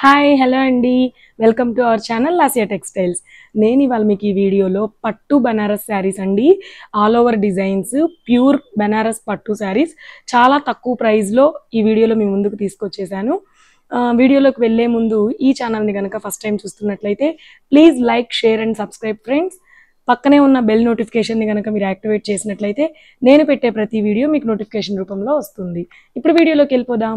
hi hello అండి welcome to our channel Lasiya textiles నేను ఇవాళ మీకు ఈ వీడియోలో పట్టు బనారస్ శారీస్ అండి all over designs pure Banaras పట్టు శారీస్ చాలా తక్కువ ప్రైస్లో ఈ వీడియోలో మీ ముందుకు తీసుకొచ్చేసాను ఆ, వీడియోలోకి వెళ్ళే ముందు ఈ ఛానల్ని కనుక ఫస్ట్ టైం చూస్తున్నట్లయితే please like share and subscribe friends పక్కనే ఉన్న బెల్ నోటిఫికేషన్ని కనుక మీరు యాక్టివేట్ చేసినట్లయితే నేను పెట్టే ప్రతి వీడియో మీకు నోటిఫికేషన్ రూపంలో వస్తుంది ఇప్పుడు వీడియోలోకి వెళ్ళిపోదాం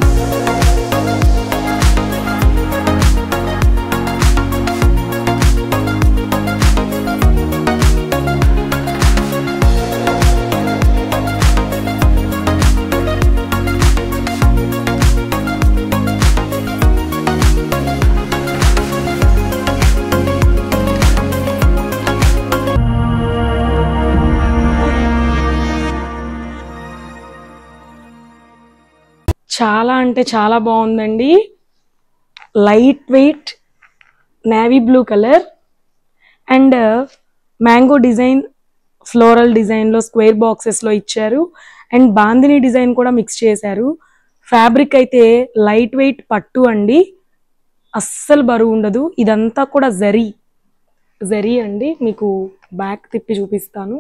చాలా అంటే చాలా బాగుందండి light weight navy blue colour and mango design floral డిజైన్లో స్క్వేర్ బాక్సెస్లో ఇచ్చారు అండ్ బాందిని డిజైన్ కూడా మిక్స్ చేశారు ఫ్యాబ్రిక్ అయితే లైట్ వెయిట్ పట్టు అండి అస్సలు బరువు ఉండదు ఇదంతా కూడా జరీ జరీ అండి మీకు బ్యాక్ తిప్పి చూపిస్తాను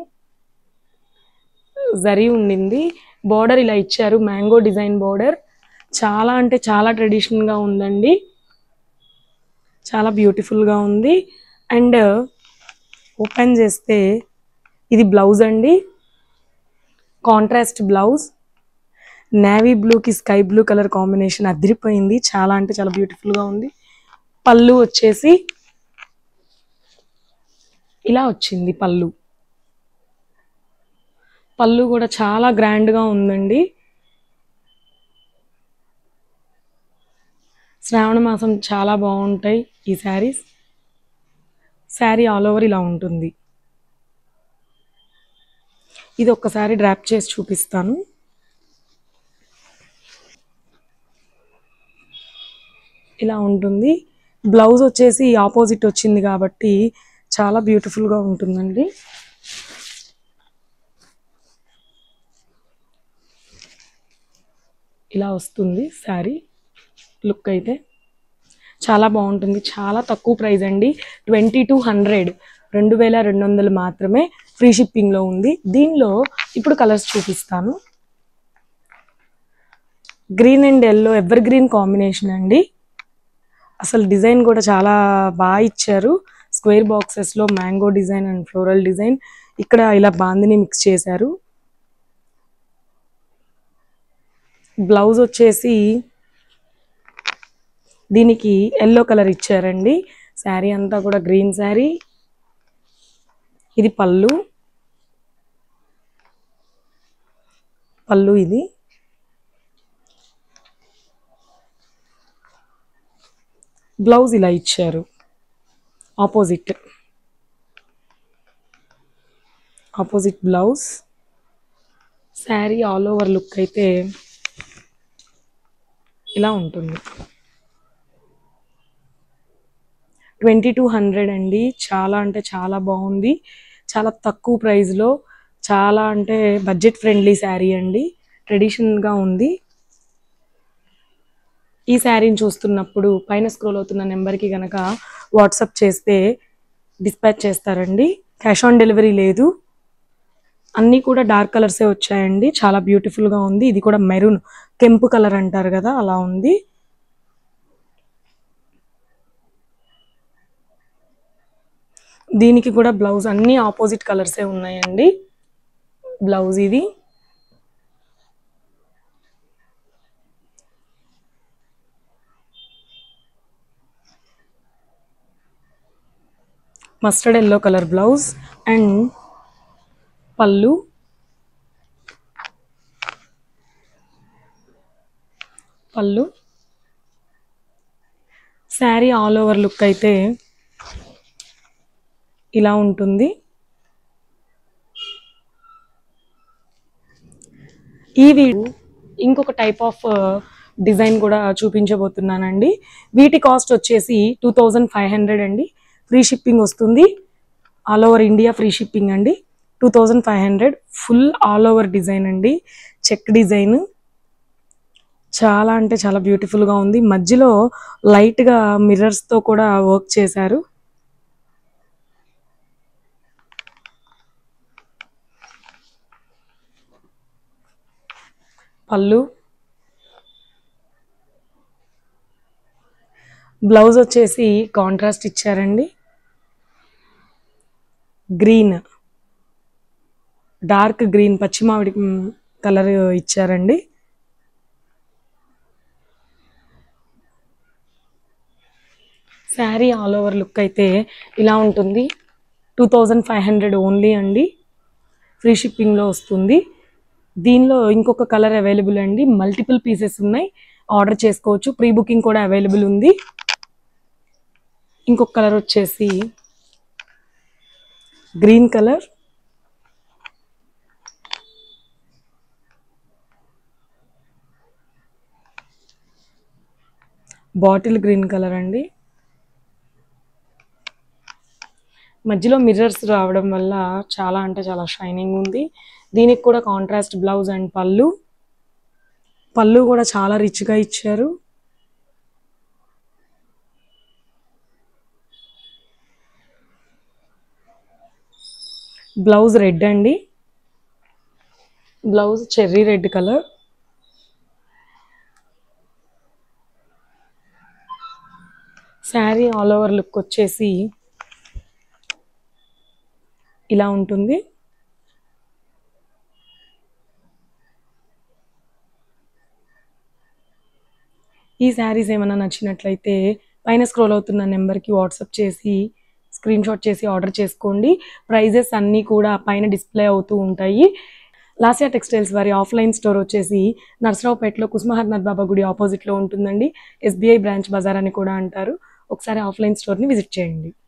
జరీ ఉండింది బోర్డర్ ఇలా ఇచ్చారు మ్యాంగో డిజైన్ బోర్డర్ చాలా అంటే చాలా ట్రెడిషనల్గా ఉందండి చాలా బ్యూటిఫుల్గా ఉంది అండ్ ఓపెన్ చేస్తే ఇది బ్లౌజ్ అండి కాంట్రాస్ట్ బ్లౌజ్ నేవీ బ్లూకి స్కై బ్లూ కలర్ కాంబినేషన్ అదిరిపోయింది చాలా అంటే చాలా బ్యూటిఫుల్గా ఉంది పళ్ళు వచ్చేసి ఇలా వచ్చింది పళ్ళు పళ్ళు కూడా చాలా గ్రాండ్గా ఉందండి శ్రావణ మాసం చాలా బాగుంటాయి ఈ శారీస్ శారీ ఆల్ ఓవర్ ఇలా ఉంటుంది ఇది ఒక్కసారి డ్రాప్ చేసి చూపిస్తాను ఇలా ఉంటుంది బ్లౌజ్ వచ్చేసి ఆపోజిట్ వచ్చింది కాబట్టి చాలా బ్యూటిఫుల్గా ఉంటుందండి ఇలా వస్తుంది శారీ లుక్ అయితే చాలా బాగుంటుంది చాలా తక్కువ ప్రైస్ అండి ట్వంటీ టూ హండ్రెడ్ రెండు వేల రెండు వందలు మాత్రమే ఫ్రీ షిప్పింగ్లో ఉంది దీనిలో ఇప్పుడు కలర్స్ చూపిస్తాను green and yellow ever green combination అండి అసలు డిజైన్ కూడా చాలా బాగా ఇచ్చారు స్క్వేర్ బాక్సెస్లో mango design and floral design ఇక్కడ ఇలా బాందిని మిక్స్ చేశారు బ్లౌజ్ వచ్చేసి దీనికి ఎల్లో కలర్ ఇచ్చారండి శారీ అంతా కూడా గ్రీన్ శారీ ఇది పళ్ళు పళ్ళు ఇది బ్లౌజ్ ఇలా ఇచ్చారు opposite opposite blouse sari all over look అయితే ఇలా ఉంటుంది ట్వంటీ టూ హండ్రెడ్ అండి చాలా అంటే చాలా బాగుంది చాలా తక్కువ ప్రైస్లో చాలా అంటే బడ్జెట్ ఫ్రెండ్లీ శారీ అండి ట్రెడిషనల్గా ఉంది ఈ శారీని చూస్తున్నప్పుడు పైన స్క్రోల్ అవుతున్న నెంబర్కి కనుక వాట్సాప్ చేస్తే డిస్పాచ్ చేస్తారండి క్యాష్ ఆన్ డెలివరీ లేదు అన్నీ కూడా డార్క్ కలర్సే వచ్చాయండి చాలా బ్యూటిఫుల్గా ఉంది ఇది కూడా మెరూన్ కెంపు కలర్ అంటారు కదా అలా ఉంది దీనికి కూడా బ్లౌజ్ అన్ని ఆపోజిట్ కలర్సే ఉన్నాయండి బ్లౌజ్ ఇది mustard yellow colour blouse and పళ్ళు పళ్ళు శారీ ఆల్ ఓవర్ లుక్ అయితే ఇలా ఉంటుంది ఈ వీడియో ఇంకొక టైప్ ఆఫ్ డిజైన్ కూడా చూపించబోతున్నానండి వీటి కాస్ట్ వచ్చేసి టూ థౌజండ్ ఫైవ్ హండ్రెడ్ అండి ఫ్రీ షిప్పింగ్ వస్తుంది all over India free shipping అండి two thousand five hundred full all over design అండి చెక్ డిజైన్ చాలా అంటే చాలా బ్యూటిఫుల్ గా ఉంది మధ్యలో లైట్ గా మిర్రర్స్ తో కూడా వర్క్ చేశారు పళ్ళు బ్లౌజ్ వచ్చేసి కాంట్రాస్ట్ ఇచ్చారండి గ్రీన్ డార్క్ గ్రీన్ పచ్చిమామిడి కలర్ ఇచ్చారండి శారీ ఆల్ ఓవర్ లుక్ అయితే ఇలా ఉంటుంది two thousand five hundred only అండి ఫ్రీ షిప్పింగ్లో వస్తుంది దీనిలో ఇంకొక కలర్ అవైలబుల్ అండి మల్టిపుల్ పీసెస్ ఉన్నాయి ఆర్డర్ చేసుకోవచ్చు ప్రీ బుకింగ్ కూడా అవైలబుల్ ఉంది ఇంకొక కలర్ వచ్చేసి green colour bottle green colour అండి మధ్యలో మిర్రర్స్ రావడం వల్ల చాలా అంటే చాలా షైనింగ్ ఉంది దీనికి కూడా కాంట్రాస్ట్ బ్లౌజ్ అండ్ పళ్ళు పళ్ళు కూడా చాలా రిచ్గా ఇచ్చారు బ్లౌజ్ రెడ్ అండి blouse cherry red colour sari all over look వచ్చేసి ఇలా ఉంటుంది ఈ శారీస్ ఏమైనా నచ్చినట్లయితే పైన స్క్రోల్ అవుతున్న నెంబర్కి వాట్సాప్ చేసి స్క్రీన్ షాట్ చేసి ఆర్డర్ చేసుకోండి ప్రైజెస్ అన్నీ కూడా పైన డిస్ప్లే అవుతూ ఉంటాయి లాసియా టెక్స్టైల్స్ వారి ఆఫ్లైన్ స్టోర్ వచ్చేసి నర్సరావుపేటలో కుస్మహర్నాథ్ బాబా గుడి ఆపోజిట్లో ఉంటుందండి ఎస్బీఐ బ్రాంచ్ బజార్ అని కూడా అంటారు ఒకసారి ఆఫ్లైన్ స్టోర్ని విజిట్ చేయండి